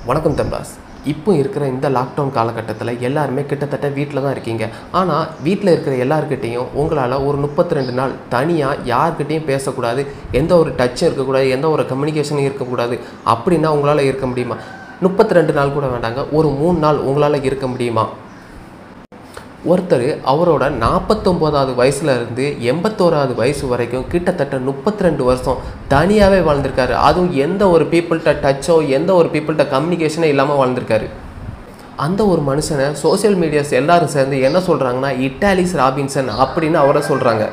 வணக்கம் தம்ராஸ் இப்போ இருக்கிற இந்த லாக்டவுன் காலகட்டத்தில் எல்லாருமே கிட்டத்தட்ட வீட்டில் தான் இருக்கீங்க ஆனால் வீட்டில் இருக்கிற எல்லாருக்கிட்டேயும் உங்களால் ஒரு முப்பத்தி ரெண்டு நாள் தனியாக யார்கிட்டேயும் பேசக்கூடாது எந்த ஒரு டச்சும் இருக்கக்கூடாது எந்த ஒரு கம்யூனிகேஷனும் இருக்கக்கூடாது அப்படின்னா உங்களால் இருக்க முடியுமா முப்பத்தி ரெண்டு நாள் கூட வேண்டாங்க ஒரு மூணு நாள் உங்களால் இருக்க முடியுமா ஒருத்தர் அவரோட நாற்பத்தொம்போதாவது வயசுல இருந்து எண்பத்தோராவது வயசு வரைக்கும் கிட்டத்தட்ட முப்பத்தி ரெண்டு வருஷம் தனியாகவே வாழ்ந்திருக்காரு அதுவும் எந்த ஒரு பீப்புள்கிட்ட டச்சோ எந்த ஒரு பீப்புள்கிட்ட கம்யூனிகேஷனோ இல்லாமல் வாழ்ந்திருக்காரு அந்த ஒரு மனுஷனை சோஷியல் மீடியாஸ் எல்லாரும் சேர்ந்து என்ன சொல்கிறாங்கன்னா இட்டாலிஸ் ராபின்சன் அப்படின்னு அவரை சொல்கிறாங்க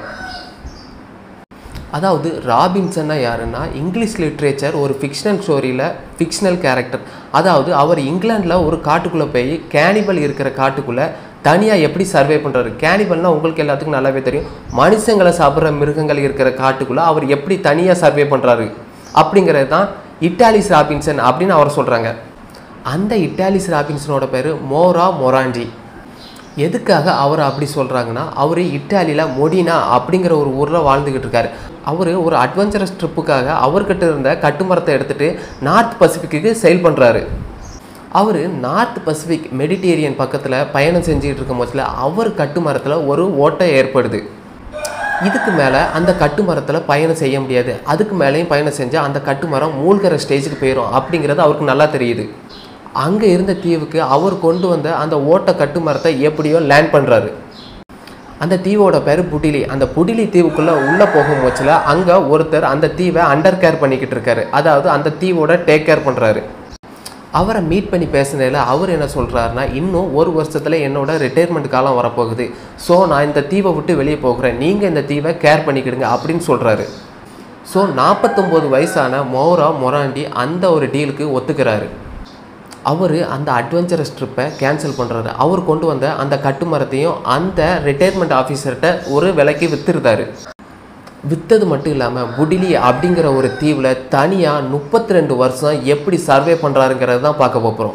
அதாவது ராபின்சன்னா யாருன்னா இங்கிலீஷ் லிட்ரேச்சர் ஒரு ஃபிக்ஷனல் ஸ்டோரியில் ஃபிக்ஷனல் கேரக்டர் அதாவது அவர் இங்கிலாண்டில் ஒரு காட்டுக்குள்ளே போய் கேனிபல் இருக்கிற காட்டுக்குள்ளே தனியாக எப்படி சர்வே பண்ணுறாரு கேனிபல்னால் உங்களுக்கு எல்லாத்துக்கும் நல்லாவே தெரியும் மனுஷங்களை சாப்பிட்ற மிருகங்கள் இருக்கிற காட்டுக்குள்ளே அவர் எப்படி தனியாக சர்வே பண்ணுறாரு அப்படிங்கிறது தான் இட்டாலிஸ் ராபின்சன் அப்படின்னு அவர் சொல்கிறாங்க அந்த இட்டாலிஸ் ராபின்சனோட பேர் மோரா மொராண்டி எதுக்காக அவர் அப்படி சொல்கிறாங்கன்னா அவர் இட்டாலியில் மொடினா அப்படிங்கிற ஒரு ஊரில் வாழ்ந்துக்கிட்டு இருக்காரு அவர் ஒரு அட்வென்ச்சரஸ் ட்ரிப்புக்காக அவர்கிட்ட இருந்த கட்டுமரத்தை எடுத்துகிட்டு நார்த் பசிபிக்கு செயல் பண்ணுறாரு அவர் நார்த் பசிபிக் மெடிடேரியன் பக்கத்தில் பயணம் செஞ்சுட்டு இருக்கும் போதில் அவர் கட்டுமரத்தில் ஒரு ஓட்டை ஏற்படுது இதுக்கு மேலே அந்த கட்டுமரத்தில் பயணம் செய்ய முடியாது அதுக்கு மேலேயும் பயணம் செஞ்சால் அந்த கட்டுமரம் மூழ்கிற ஸ்டேஜுக்கு போயிடும் அப்படிங்கிறது அவருக்கு நல்லா தெரியுது அங்கே இருந்த தீவுக்கு அவர் கொண்டு வந்த அந்த ஓட்ட கட்டுமரத்தை எப்படியோ லேண்ட் பண்ணுறாரு அந்த தீவோட பேர் புடிலி அந்த புடிலி தீவுக்குள்ளே உள்ளே போகும் போச்சில் அங்கே ஒருத்தர் அந்த தீவை அண்டர் கேர் பண்ணிக்கிட்டு இருக்காரு அதாவது அந்த தீவோட டேக் கேர் பண்ணுறாரு அவரை மீட் பண்ணி பேசுனதில் அவர் என்ன சொல்கிறாருன்னா இன்னும் ஒரு வருஷத்தில் என்னோட ரிட்டையர்மெண்ட் காலம் வரப்போகுது ஸோ நான் இந்த தீவை விட்டு வெளியே போகிறேன் நீங்கள் இந்த தீவை கேர் பண்ணிக்கிடுங்க அப்படின்னு சொல்கிறாரு ஸோ நாற்பத்தொம்போது வயசான மோரா மொராண்டி அந்த ஒரு டீலுக்கு ஒத்துக்கிறாரு அவர் அந்த அட்வென்ச்சரஸ் ட்ரிப்பை கேன்சல் பண்ணுறாரு அவர் கொண்டு வந்த அந்த கட்டுமரத்தையும் அந்த ரிட்டையர்மெண்ட் ஆஃபீஸர்கிட்ட ஒரு விலைக்கு விற்றுருந்தாரு விற்றது மட்டும் இல்லாமல் புடிலி அப்படிங்கிற ஒரு தீவில் தனியாக முப்பத்தி ரெண்டு வருஷம் எப்படி சர்வே பண்ணுறாருங்கிறது தான் பார்க்க போகிறோம்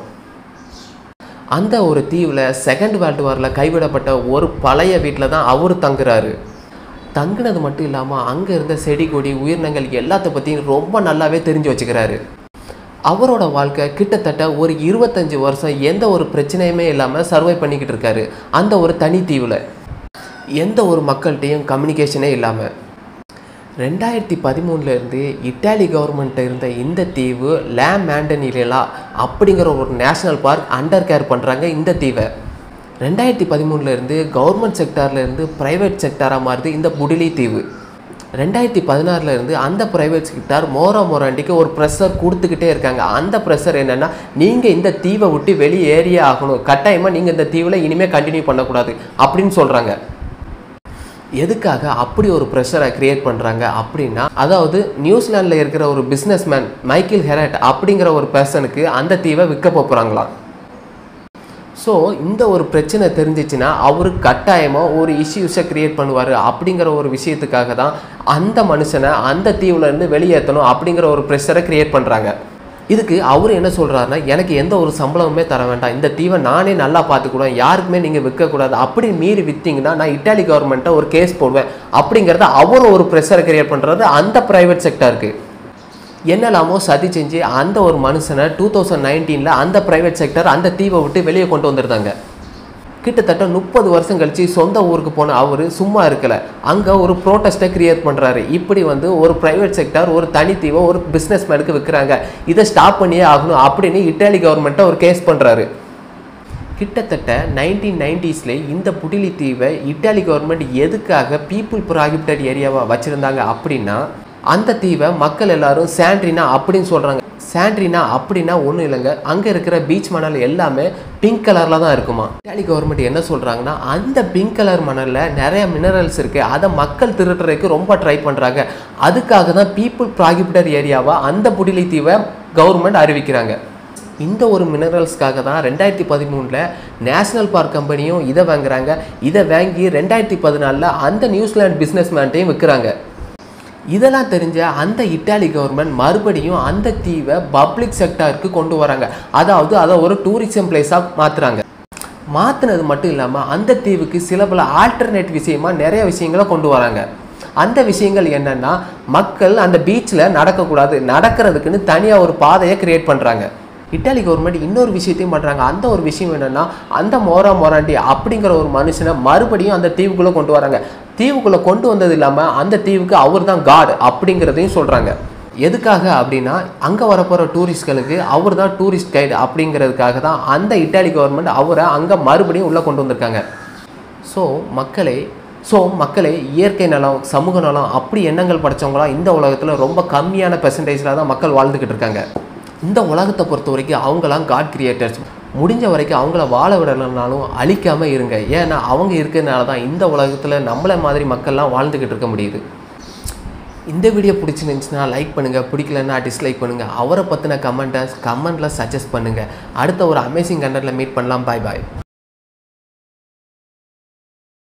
அந்த ஒரு தீவில் செகண்ட் வேர்ல்டு வாரில் கைவிடப்பட்ட ஒரு பழைய வீட்டில் தான் அவர் தங்குறாரு தங்குனது மட்டும் இல்லாமல் அங்கே இருந்த செடி கொடி உயிரினங்கள் எல்லாத்த பற்றியும் ரொம்ப நல்லாவே தெரிஞ்சு வச்சுக்கிறாரு அவரோட வாழ்க்கை கிட்டத்தட்ட ஒரு இருபத்தஞ்சி வருஷம் எந்த ஒரு பிரச்சனையுமே இல்லாமல் சர்வை பண்ணிக்கிட்டு இருக்காரு அந்த ஒரு தனி தீவில் எந்த ஒரு மக்கள்கிட்டையும் கம்யூனிகேஷனே இல்லாமல் ரெண்டாயிரத்தி பதிமூணுலேருந்து இட்டாலி கவர்மெண்ட்டை இருந்த இந்த தீவு லே மேண்டனிலா அப்படிங்கிற ஒரு நேஷ்னல் பார்க் அண்டர் கேர் பண்ணுறாங்க இந்த தீவை ரெண்டாயிரத்தி பதிமூணுலேருந்து கவர்மெண்ட் செக்டார்லேருந்து ப்ரைவேட் செக்டாராக மாறுது இந்த புடிலி தீவு ரெண்டாயிரத்தி பதினாறுலேருந்து அந்த ப்ரைவேட் செக்டார் மோரா மொராண்டிக்கு ஒரு ப்ரெஷர் கொடுத்துக்கிட்டே இருக்காங்க அந்த ப்ரெஷர் என்னென்னா நீங்கள் இந்த தீவை விட்டு வெளியே ஏறியே ஆகணும் கட்டாயமாக நீங்கள் இந்த தீவில் இனிமேல் கண்டினியூ பண்ணக்கூடாது அப்படின்னு சொல்கிறாங்க எதுக்காக அப்படி ஒரு ப்ரெஷரை க்ரியேட் பண்ணுறாங்க அப்படின்னா அதாவது நியூசிலாண்டில் இருக்கிற ஒரு பிஸ்னஸ்மேன் மைக்கேல் ஹெரட் அப்படிங்கிற ஒரு பர்சனுக்கு அந்த தீவை விற்க போகிறாங்களாம் ஸோ இந்த ஒரு பிரச்சனை தெரிஞ்சிச்சுன்னா அவர் கட்டாயமாக ஒரு இஷ்யூஸை க்ரியேட் பண்ணுவார் அப்படிங்கிற ஒரு விஷயத்துக்காக தான் அந்த மனுஷனை அந்த தீவுலேருந்து வெளியேற்றணும் அப்படிங்கிற ஒரு ப்ரெஷரை க்ரியேட் பண்ணுறாங்க இதுக்கு அவர் என்ன சொல்கிறாருன்னா எனக்கு எந்த ஒரு சம்பளமுமே தர வேண்டாம் இந்த தீவை நானே நல்லா பார்த்துக்கூடுவேன் யாருக்குமே நீங்கள் விற்கக்கூடாது அப்படி மீறி விற்றீங்கன்னா நான் இட்டாலி கவர்மெண்ட்டை ஒரு கேஸ் போடுவேன் அப்படிங்கிறத அவரும் ஒரு ப்ரெஷரை கிரியேட் பண்ணுறது அந்த ப்ரைவேட் செக்டருக்கு என்னெல்லாமோ சதி செஞ்சு அந்த ஒரு மனுஷனை டூ தௌசண்ட் நைன்டீனில் அந்த ப்ரைவேட் செக்டர் அந்த தீவை விட்டு வெளியே கொண்டு வந்திருந்தாங்க கிட்டத்தட்ட முப்பது வருஷம் கழிச்சு சொந்த ஊருக்கு போன அவர் சும்மா இருக்கலை அங்கே ஒரு ப்ரோட்டஸ்ட்டை கிரியேட் பண்ணுறாரு இப்படி வந்து ஒரு ப்ரைவேட் செக்டார் ஒரு தனித்தீவை ஒரு பிஸ்னஸ் மேனுக்கு விற்கிறாங்க இதை ஸ்டாப் பண்ணியே ஆகணும் அப்படின்னு இட்டாலி கவர்மெண்ட்டை ஒரு கேஸ் பண்ணுறாரு கிட்டத்தட்ட நைன்டீன் நைன்டிஸ்லேயே இந்த புடிலி தீவை இட்டாலி கவர்மெண்ட் எதுக்காக பீப்புள் ப்ராகிப்டட் ஏரியாவாக வச்சுருந்தாங்க அப்படின்னா அந்த தீவை மக்கள் எல்லாரும் சாண்ட்ரினா அப்படின்னு சொல்கிறாங்க சாண்ட்ரினா அப்படின்னா ஒன்றும் இல்லைங்க அங்கே இருக்கிற பீச் மணல் எல்லாமே பிங்க் கலரில் தான் இருக்குமா இட்டாலி கவர்மெண்ட் என்ன சொல்கிறாங்கன்னா அந்த பிங்க் கலர் மணலில் நிறைய மினரல்ஸ் இருக்குது அதை மக்கள் திருடுறதுக்கு ரொம்ப ட்ரை பண்ணுறாங்க அதுக்காக தான் பீப்புள் ப்ராகிப்டட் ஏரியாவாக அந்த புடிலி தீவை கவர்மெண்ட் அறிவிக்கிறாங்க இந்த ஒரு மினரல்ஸ்க்காக தான் ரெண்டாயிரத்தி பதிமூணில் நேஷ்னல் பார்க் கம்பெனியும் இதை வாங்குறாங்க இதை வாங்கி ரெண்டாயிரத்தி பதினாலில் அந்த நியூசிலாந்து பிஸ்னஸ் மேன்ட்டையும் விற்கிறாங்க இதெல்லாம் தெரிஞ்ச அந்த இட்டாலி கவர்மெண்ட் மறுபடியும் அந்த தீவை பப்ளிக் செக்டாருக்கு கொண்டு வராங்க அதாவது அதை ஒரு டூரிசம் பிளேஸாக மாற்றுறாங்க மாற்றினது மட்டும் இல்லாமல் அந்த தீவுக்கு சில பல ஆல்டர்னேட் விஷயமா நிறைய விஷயங்களை கொண்டு வராங்க அந்த விஷயங்கள் என்னன்னா மக்கள் அந்த பீச்சில் நடக்கக்கூடாது நடக்கிறதுக்குன்னு தனியாக ஒரு பாதையை கிரியேட் பண்ணுறாங்க இட்டாலி கவர்மெண்ட் இன்னொரு விஷயத்தையும் பண்ணுறாங்க அந்த ஒரு விஷயம் என்னென்னா அந்த மோரா மொராண்டி அப்படிங்கிற ஒரு மனுஷனை மறுபடியும் அந்த தீவுக்குள்ளே கொண்டு வராங்க தீவுக்குள்ளே கொண்டு வந்தது இல்லாமல் அந்த தீவுக்கு அவர் தான் காட் அப்படிங்கிறதையும் சொல்கிறாங்க எதுக்காக அப்படின்னா அங்கே வரப்போகிற டூரிஸ்ட்களுக்கு அவர் தான் டூரிஸ்ட் கைடு அப்படிங்கிறதுக்காக தான் அந்த இட்டாலி கவர்மெண்ட் அவரை அங்கே மறுபடியும் உள்ளே கொண்டு வந்திருக்காங்க ஸோ மக்களே ஸோ மக்களே இயற்கை நலம் சமூக நலம் அப்படி எண்ணங்கள் படைச்சவங்களாம் இந்த உலகத்தில் ரொம்ப கம்மியான பெர்சன்டேஜில் தான் மக்கள் வாழ்ந்துக்கிட்டு இருக்காங்க இந்த உலகத்தை பொறுத்த வரைக்கும் அவங்களாம் காட் கிரியேட்டர்ஸ் முடிஞ்ச வரைக்கும் அவங்கள வாழ விடலைனாலும் அழிக்காமல் இருங்க ஏன்னா அவங்க இருக்கிறதுனால தான் இந்த உலகத்தில் நம்மளை மாதிரி மக்கள்லாம் வாழ்ந்துக்கிட்டு இருக்க முடியுது இந்த வீடியோ பிடிச்சிருந்துச்சுன்னா லைக் பண்ணுங்கள் பிடிக்கலன்னா டிஸ்லைக் பண்ணுங்கள் அவரை பற்றின கமெண்ட்டை கமெண்ட்டில் சஜஸ்ட் பண்ணுங்கள் அடுத்த ஒரு அமேசிங் கண்டென்ட்டில் மீட் பண்ணலாம் பாய் பாய்